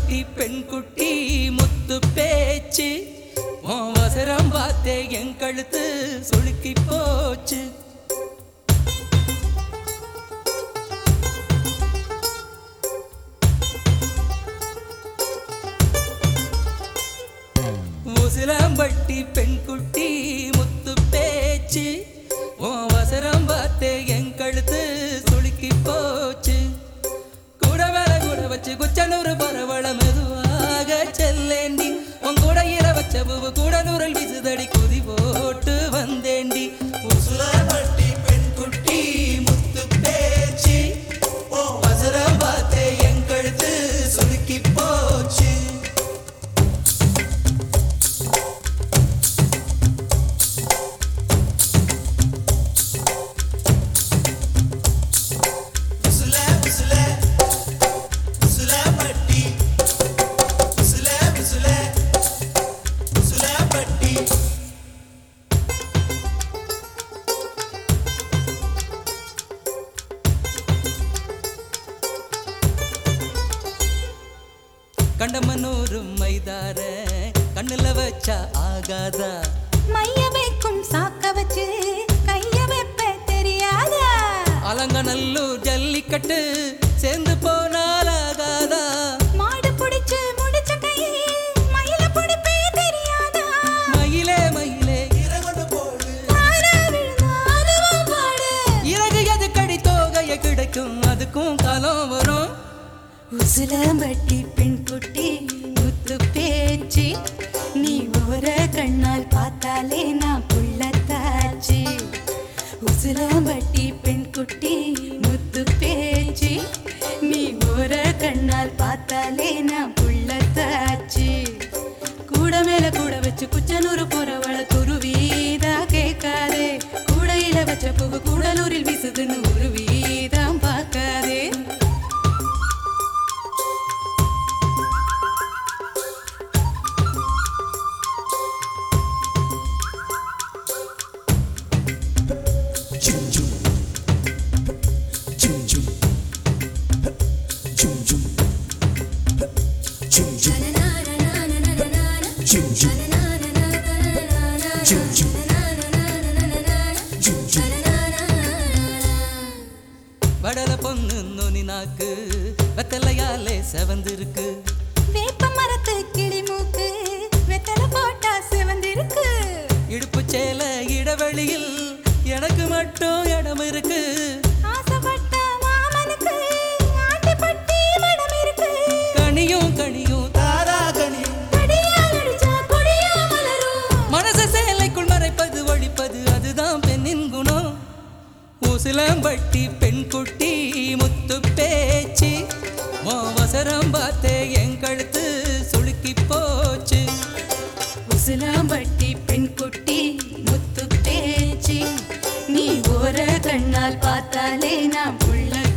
உசிலம்பட்டி பெண் குட்டி முத்து பேச்சு உன் வசரம் பார்த்தே என் கழுத்து சுளுக்கி போச்சு உசிலம்பட்டி பெண் குட்டி முத்து பேச்சு உன் வசரம் பார்த்தே என் கழுத்து சுளுக்கி போச்சு கூட வேலை கூட வச்சு குச்சனூர் பரவள மெதுவாக செல்லேண்டி உன் கூட இர வச்ச பூவு கூட நூறல் விசுதடி குதி போட்டு வந்தேண்டி உசுலம்பட்டி பெண் குட்டி முத்து பேச்சு உன் வசரம் பார்த்தே என் கழுத்து சுளுக்கி போச்சு உசுல உசுல உசுல பட்டி உசுல உசுல உசுல பட்டி கண்டமனூரும் மைதார கண்ணுல வச்சா ஆகாதா மைய வைக்கும் சாக்க வச்சு கைய வைப்ப தெரியாதா அலங்கநல்லூர் ஜல்லிக்கட்டு சேர்ந்து போனால் ஆகாதா மாடு புடிச்சு முடிச்ச கையே மயில புடிப்பே தெரியாதா மயிலே மயிலே இறங்கொண்டு போடு ஆனா விழுந்தா அதுவும் பாடு இறகு எது கடி தோகைய கிடைக்கும் அதுக்கும் காலம் வரும் உசிலம்பட்டி பெண் குட்டி முத்து பேச்சு நீ ஓர கண்ணால் பார்த்தாலே நான் புள்ளத்தாச்சு உசிலம்பட்டி பெண் குட்டி முத்து பேச்சு நீ ஓர கண்ணால் பார்த்தாலே நான் புள்ளத்தாச்சு கூட மேல கூட வச்சு குச்சனூர் போறவள துருவீதா கேட்காதே கூடையில வச்ச புகு கூடலூரில் வீசுதுன்னு உருவீதான் பார்க்காதே ஜும் ஜும் ஜும் ஜும் ஜும் ஜும் ஜும் ஜும் ஜும் ஜும் ஜும் ஜும் ஜும் ஜும் வடல பொண்ணு நுனி நாக்கு வெத்தலையாலே செவந்திருக்கு வேப்ப மரத்து கிளி மூக்கு வெத்தலை போட்டா சிவந்திருக்கு இடுப்பு சேல இடைவெளியில் எனக்கு மட்டும் இடம் இருக்கு ஆசைப்பட்ட மாமனுக்கு ஆட்டிப்பட்டி மடம் இருக்கு கனியும் கனியும் தாரா கனியும் கடியால் அடிச்சா கொடியா மலரும் மனச சேலைக்குள் மறைப்பது ஒழிப்பது அதுதான் பெண்ணின் குணம் உசிலம்பட்டி பெண் குட்டி முத்து பேச்சு மோவசரம் பார்த்தே என் கழுத்து சுளுக்கி போச்சு உசிலாம்பட்டி பெண் குட்டி முத்து பேச்சு நீ ஓர கண்ணால் பார்த்தாலே நான் புள்ள